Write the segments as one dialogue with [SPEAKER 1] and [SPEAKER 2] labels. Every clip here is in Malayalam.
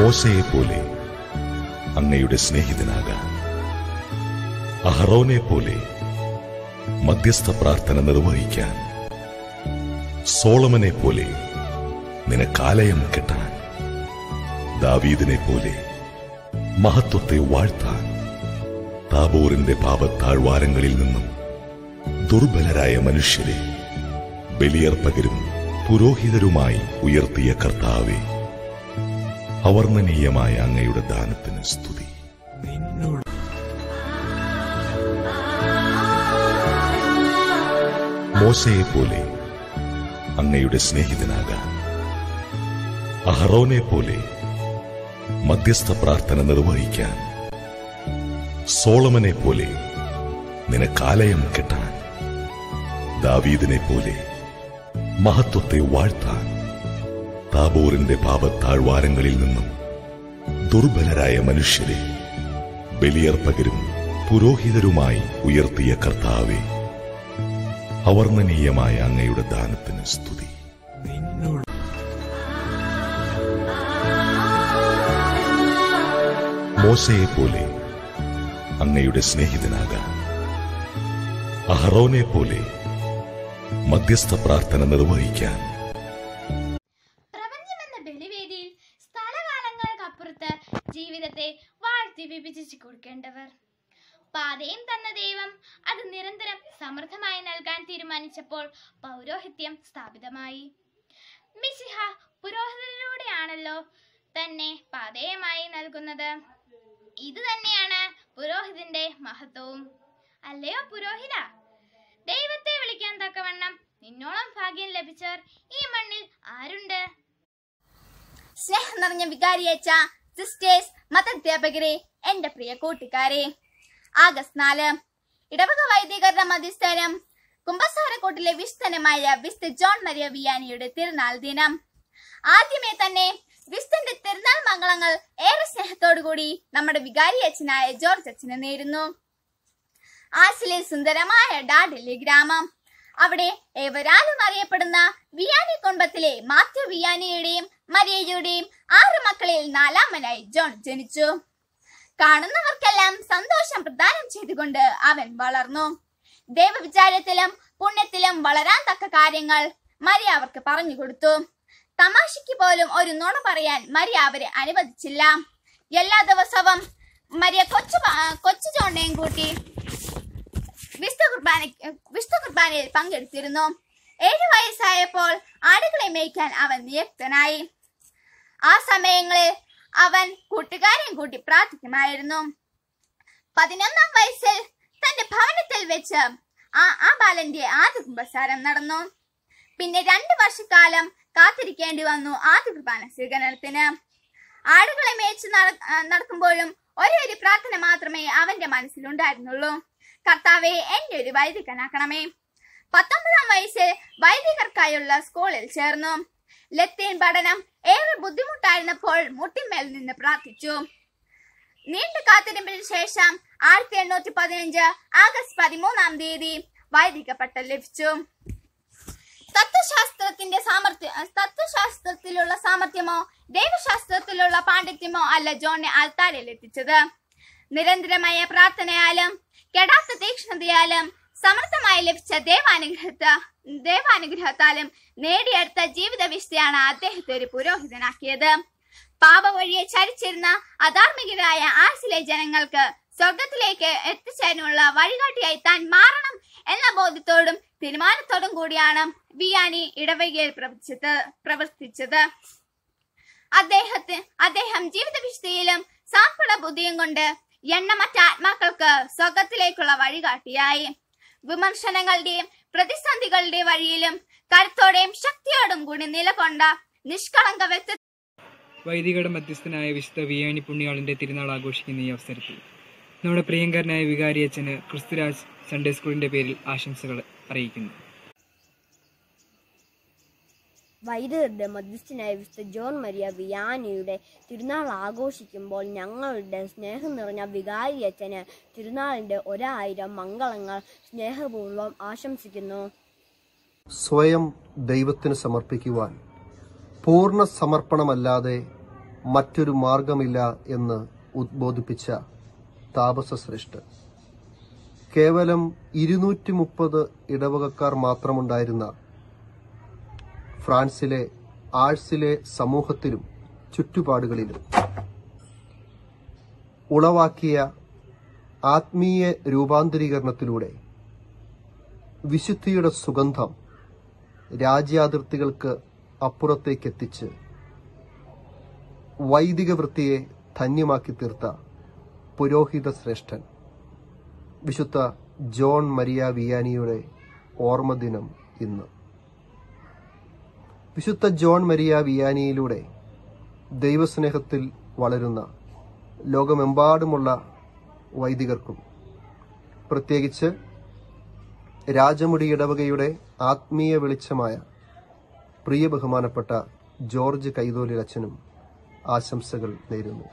[SPEAKER 1] മോശയെ പോലെ അങ്ങയുടെ സ്നേഹിതനാകാൻ അഹറോനെ പോലെ മധ്യസ്ഥ പ്രാർത്ഥന നിർവഹിക്കാൻ സോളമനെ പോലെ നിനക്കാലയം കെട്ടാൻ ദാവീദിനെ പോലെ മഹത്വത്തെ വാഴ്ത്താൻ താബോറിന്റെ പാപത്താഴ്വാരങ്ങളിൽ നിന്നും ദുർബലരായ മനുഷ്യരെ ബലിയർപ്പകരും പുരോഹിതരുമായി ഉയർത്തിയ കർത്താവെ അവർണ്ണനീയമായ അങ്ങയുടെ ദാനത്തിന് സ്തുതി മോശയെ പോലെ അങ്ങയുടെ സ്നേഹിതനാകാൻ അഹറോനെ പോലെ മധ്യസ്ഥ പ്രാർത്ഥന നിർവഹിക്കാൻ സോളമനെ പോലെ നിനക്കാലയം കെട്ടാൻ ദാവീദിനെ പോലെ മഹത്വത്തെ വാഴ്ത്താൻ താബോറിന്റെ പാപത്താഴ്വാരങ്ങളിൽ നിന്നും ദുർബലരായ മനുഷ്യരെ ബലിയർപ്പകരും പുരോഹിതരുമായി ഉയർത്തിയ കർത്താവെ അവർണ്ണനീയമായ അങ്ങയുടെ ദാനത്തിന് സ്തുതി മോശയെ പോലെ അങ്ങയുടെ സ്നേഹിതനാകാൻ അഹറോനെ പോലെ മധ്യസ്ഥ പ്രാർത്ഥന നിർവഹിക്കാൻ
[SPEAKER 2] പ്രപഞ്ചമെന്ന ബലിവേദിയിൽ സ്ഥലകാലങ്ങൾക്കപ്പുറത്ത് ജീവിതത്തെ വാഴ്ത്തി വിഭജിച്ചു കൊടുക്കേണ്ടവർ പാതയും തന്ന ദൈവം അത് നിരന്തരം സമൃദ്ധമായി നൽകാൻ തീരുമാനിച്ചപ്പോൾ പൗരോഹിത്യം സ്ഥാപിതമായി മിശിഹ പുരോഹിതരിലൂടെയാണല്ലോ തന്നെ പാതേയമായി നൽകുന്നത് ഇത് തന്നെയാണ് പുരോഹിതന്റെ മഹത്വവും അല്ലയോ പുരോഹിത ദൈവത്തെ വിളിക്കാൻ തക്കവണ്ണം നിന്നോളം ഭാഗ്യം ലഭിച്ചവർ ഈ മണ്ണിൽ ആരുണ്ട് സ്നേഹം നിറഞ്ഞ വികാരിയച്ച സിസ്റ്റേഴ്സ് മതാധ്യാപകരെ എന്റെ പ്രിയ കൂട്ടുകാരെ ആഗസ്റ്റ് നാല് ഇടവക വൈദികരുടെ മധ്യസ്ഥനം കുംഭസാരക്കോട്ടിലെ വിസ്തനമായ വിസ്ത ജോൺ മരിയ വിയാനിയുടെ തിരുനാൾ ദിനം ആദ്യമേ തന്നെ വിസ്തന്റെ തിരുനാൾ മംഗളങ്ങൾ ഏറെ സ്നേഹത്തോടുകൂടി നമ്മുടെ വികാരി അച്ഛനായ ജോർജ് അച്ഛന് നേരുന്നു ആസിലെ സുന്ദരമായ ഡാഡിലെ ഗ്രാമം അവിടെ ഏവരാലും അറിയപ്പെടുന്ന വിയാനി കുടുംബത്തിലെ മാത്യു വിയാനിയുടെയും മരിയയുടെയും ആറ് മക്കളിൽ നാലാമനായി ജോൺ ജനിച്ചു കാണുന്നവർക്കെല്ലാം സന്തോഷം പ്രദാനം ചെയ്തുകൊണ്ട് അവൻ വളർന്നു ദൈവവിചാരത്തിലും പുണ്യത്തിലും വളരാൻ തക്ക കാര്യങ്ങൾ മരിയ അവർക്ക് പറഞ്ഞു കൊടുത്തു തമാശയ്ക്ക് പോലും ഒരു നുണ പറയാൻ മരിയ അവരെ അനുവദിച്ചില്ല എല്ലാ ദിവസവും മരിയ കൊച്ചു പ- കൊച്ചു ചോണ്ടയും കൂട്ടി വിശുദ്ധ കുർബാന വിശുദ്ധ കുർബാനയിൽ പങ്കെടുത്തിരുന്നു ഏഴു വയസ്സായപ്പോൾ ആടുകളെ മേയ്ക്കാൻ അവൻ നിയുക്തനായി ആ സമയങ്ങളിൽ അവൻ കൂട്ടുകാരെയും കൂട്ടി പ്രാർത്ഥിക്കുമായിരുന്നു പതിനൊന്നാം വയസ്സിൽ തന്റെ ഭവനത്തിൽ വെച്ച് ആ ആ ബാലന്റെ ആദ്യ കുമ്പസാരം നടന്നു പിന്നെ രണ്ട് വർഷക്കാലം കാത്തിരിക്കേണ്ടി വന്നു ആദ്യ കുർബാന സ്വീകരണത്തിന് ആടുകളെ മേച്ച് നട- ആ, നടക്കുമ്പോഴും ഒരേ ഒരു പ്രാർത്ഥന മാത്രമേ അവന്റെ മനസ്സിലുണ്ടായിരുന്നുള്ളൂ കർത്താവെ എന്റെ ഒരു വൈദികനാക്കണമേ പത്തൊമ്പതാം വയസ്സിൽ വൈദികർക്കായുള്ള സ്കൂളിൽ ചേർന്നു ലത്തീൻ പഠനം ഏറെ ബുദ്ധിമുട്ടായിരുന്നപ്പോൾ മുട്ടിന്മേൽ നിന്ന് പ്രാർത്ഥിച്ചു നീണ്ട കാത്തിരിപ്പിന് ശേഷം ആയിരത്തി എണ്ണൂറ്റി പതിനഞ്ച് ആഗസ്റ്റ് പതിമൂന്നാം തീയതി വൈദിക പട്ടം ലഭിച്ചു തത്വശാസ്ത്രത്തിന്റെ സാമർത്ഥ്യ തത്വശാസ്ത്രത്തിലുള്ള സാമർത്ഥ്യമോ ദൈവശാസ്ത്രത്തിലുള്ള പാണ്ഡിത്യമോ അല്ല ജോണിനെ ആൽത്താരയിൽ എത്തിച്ചത് നിരന്തരമായ പ്രാർത്ഥനയാലും കെടാത്ത തീക്ഷ്ണതയാലും സമർത്ഥമായി ലഭിച്ച ദൈവാനുഗ്രഹത്ത ദൈവാനുഗ്രഹത്താലും നേടിയെടുത്ത ജീവിത വിശുദ്ധിയാണ് അദ്ദേഹത്തെ ഒരു പുരോഹിതനാക്കിയത് പാപ വഴിയെ ചരിച്ചിരുന്ന അധാർമികരായ ആസിലെ ജനങ്ങൾക്ക് സ്വർഗത്തിലേക്ക് എത്തിച്ചേരാനുള്ള വഴികാട്ടിയായി താൻ മാറണം എന്ന ബോധ്യത്തോടും തീരുമാനത്തോടും കൂടിയാണ് വിയാനി ഇടവകയിൽ പ്രവർത്തിച്ചത് പ്രവർത്തിച്ചത് അദ്ദേഹത്തിന് അദ്ദേഹം ജീവിത വിശുദ്ധിയിലും സാമ്പട ബുദ്ധിയും കൊണ്ട് എണ്ണമറ്റ ആത്മാക്കൾക്ക് സ്വർഗത്തിലേക്കുള്ള വഴികാട്ടിയായി വിമർശനങ്ങളുടെയും പ്രതിസന്ധികളുടെയും വഴിയിലും കരുത്തോടെയും ശക്തിയോടും കൂടി നിലകൊണ്ട നിഷ്കളങ്ക വ്യക്തി
[SPEAKER 3] വൈദികരുടെ മധ്യസ്ഥനായ വിശുദ്ധ വിയാനി പുണ്യാളിന്റെ തിരുനാൾ ആഘോഷിക്കുന്ന ഈ അവസരത്തിൽ നമ്മുടെ പ്രിയങ്കരനായ വികാരി അച്ഛന് ക്രിസ്തുരാജ് സൺഡേ സ്കൂളിന്റെ പേരിൽ ആശംസകൾ അറിയിക്കുന്നു
[SPEAKER 4] വൈദികരുടെ മധ്യസ്ഥനായ വിശുദ്ധ ജോൺ മരിയ വിയാനിയുടെ തിരുനാൾ ആഘോഷിക്കുമ്പോൾ ഞങ്ങളുടെ സ്നേഹം നിറഞ്ഞ വികാരി അച്ഛന് തിരുനാളിൻ്റെ ഒരായിരം മംഗളങ്ങൾ സ്നേഹപൂർവ്വം ആശംസിക്കുന്നു
[SPEAKER 5] സ്വയം ദൈവത്തിന് സമർപ്പിക്കുവാൻ പൂർണ്ണ സമർപ്പണമല്ലാതെ മറ്റൊരു മാർഗമില്ല എന്ന് ഉദ്ബോധിപ്പിച്ച താപസശ്രേഷ്ഠ കേവലം ഇരുന്നൂറ്റി മുപ്പത് ഇടവകക്കാർ മാത്രമുണ്ടായിരുന്ന ഫ്രാൻസിലെ ആഴ്സിലെ സമൂഹത്തിലും ചുറ്റുപാടുകളിലും ഉളവാക്കിയ ആത്മീയ രൂപാന്തരീകരണത്തിലൂടെ വിശുദ്ധിയുടെ സുഗന്ധം രാജ്യാതിർത്തികൾക്ക് അപ്പുറത്തേക്കെത്തിച്ച് വൈദിക വൃത്തിയെ ധന്യമാക്കി തീർത്ത പുരോഹിത ശ്രേഷ്ഠൻ വിശുദ്ധ ജോൺ മരിയ വിയാനിയുടെ ഓർമ്മദിനം ഇന്ന് വിശുദ്ധ ജോൺ മരിയ വിയാനിയിലൂടെ ദൈവസ്നേഹത്തിൽ വളരുന്ന ലോകമെമ്പാടുമുള്ള വൈദികർക്കും പ്രത്യേകിച്ച് രാജമുടി ഇടവകയുടെ ആത്മീയ വെളിച്ചമായ പ്രിയ ബഹുമാനപ്പെട്ട ജോർജ് കൈതോലിൽ അച്ഛനും ആശംസകൾ നേരുന്നു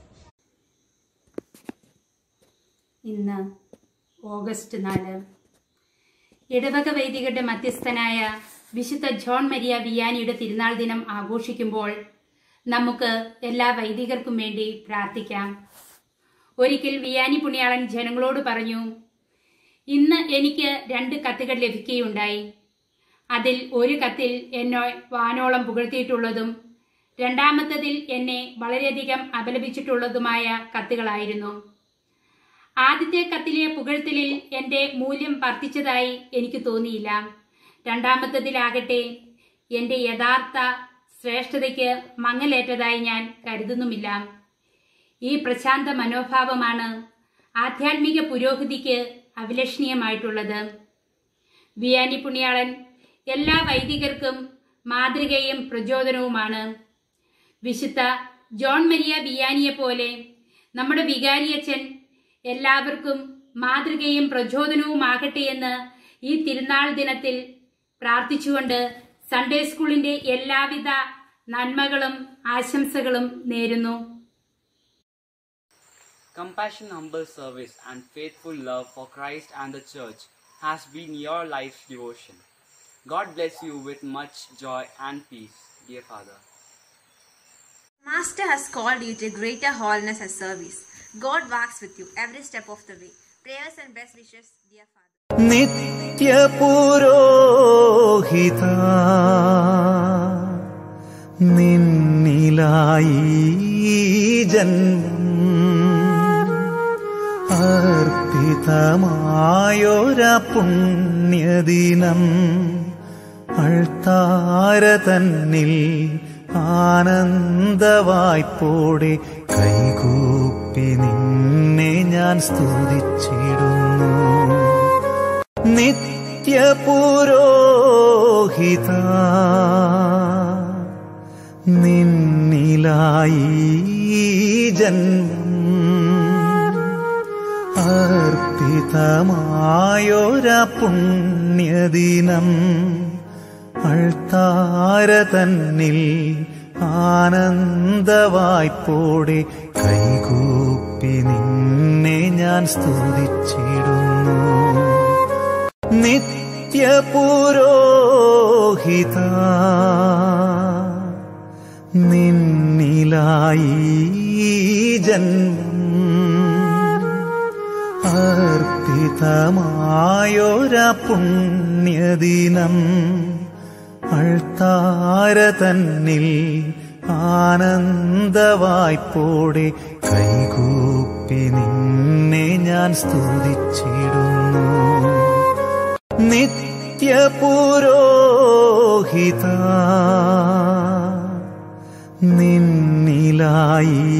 [SPEAKER 6] ഇന്ന് ഓഗസ്റ്റ് നാല് ഇടവക വൈദികരുടെ മധ്യസ്ഥനായ വിശുദ്ധ ജോൺ മരിയ വിയാനിയുടെ തിരുനാൾ ദിനം ആഘോഷിക്കുമ്പോൾ നമുക്ക് എല്ലാ വൈദികർക്കും വേണ്ടി പ്രാർത്ഥിക്കാം ഒരിക്കൽ വിയാനി പുണ്യാളൻ ജനങ്ങളോട് പറഞ്ഞു ഇന്ന് എനിക്ക് രണ്ട് കത്തുകൾ ലഭിക്കുകയുണ്ടായി അതിൽ ഒരു കത്തിൽ എന്നെ വാനോളം പുകഴ്ത്തിയിട്ടുള്ളതും രണ്ടാമത്തതിൽ എന്നെ വളരെയധികം അപലപിച്ചിട്ടുള്ളതുമായ കത്തുകളായിരുന്നു ആദ്യത്തെ കത്തിലെ പുകഴ്ത്തലിൽ എന്റെ മൂല്യം വർദ്ധിച്ചതായി എനിക്ക് തോന്നിയില്ല രണ്ടാമത്തതിലാകട്ടെ എന്റെ യഥാർത്ഥ ശ്രേഷ്ഠതയ്ക്ക് മങ്ങലേറ്റതായി ഞാൻ കരുതുന്നുമില്ല ഈ പ്രശാന്ത മനോഭാവമാണ് ആധ്യാത്മിക പുരോഗതിക്ക് അവിലഷണീയമായിട്ടുള്ളത് വിയാനി പുണ്യാളൻ എല്ലാ വൈദികർക്കും മാതൃകയും പ്രചോദനവുമാണ് വിശുദ്ധ ജോൺ മരിയ വിയാനിയെ പോലെ നമ്മുടെ വികാരിയച്ഛൻ എല്ലാവർക്കും മാതൃകയും പ്രചോദനവുമാകട്ടെ എന്ന് ഈ തിരുനാൾ ദിനത്തിൽ പ്രാർത്ഥിച്ചുകൊണ്ട് സൺഡേ സ്കൂളിന്റെ എല്ലാവിധ നന്മകളും ആശംസകളും നേരുന്നു
[SPEAKER 7] Compassion, humble service, and faithful love for Christ and the Church has been your life's devotion. God bless you with much joy and peace, dear Father.
[SPEAKER 8] Master has called you to greater holiness and service. God walks with you every step of the way. Prayers and best wishes, dear Father.
[SPEAKER 9] നിത്യപുരോഹിത നിന്നിലായി ജന്മം അർപ്പിതമായൊര പുണ്യദിനം അൾത്താര തന്നിൽ ആനന്ദവായ്പോടെ കൈകൂപ്പി നിന്നെ ഞാൻ സ്തുതിച്ചിടുന്നു നിത്യപുരോഹിത നിന്നിലായി ജന്മം അർപ്പിതമായൊര പുണ്യദിനം അൾത്താര തന്നിൽ ആനന്ദവായ്പോടെ കൈകൂപ്പി നിന്നെ ഞാൻ സ്തുതിച്ചിടുന്നു നിത്യപുരോഹിത നിന്നിലായി ജന്മം അർപ്പിതമായൊര പുണ്യദിനം അൾത്താര തന്നിൽ ആനന്ദവായ്പോടെ കൈകൂപ്പി നിന്നെ ഞാൻ സ്തുതിച്ചിടുന്നു നിത്യപുരോഹിത നിന്നിലായി